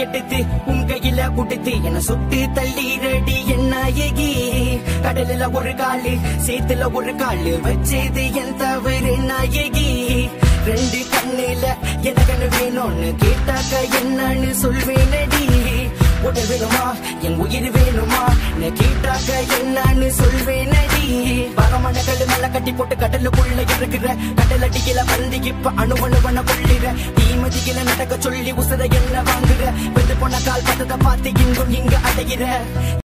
எடுத்து உன் கையில குடுத்து என்ன சுட்டு தள்ளி ரெடி என்ன நாயகி கடலில ஒரு காலு சேத்துல ஒரு காலு வச்சது என் தவறு நாயகி ரெண்டு கண்ணுல எனக்கு வேணும்னு கேட்டாக்க என்னன்னு சொல்வேனடி உடல் வேணுமா என் உயிர் வேணுமா நான் கேட்டாக்க என்னன்னு சொல்வேனடி பகமான கல்லு மேல கட்டி போட்டு கடலுக்குள்ள இருக்கிற கடல் அடிக்கல வந்து இப்ப அணு அணுவன கொள்ளிற தீமதியில நடக்க சொல்லி உசுர என்ன வாங்குற வெந்து போன கால் பத்தத பார்த்து இங்கும் இங்க அடைகிற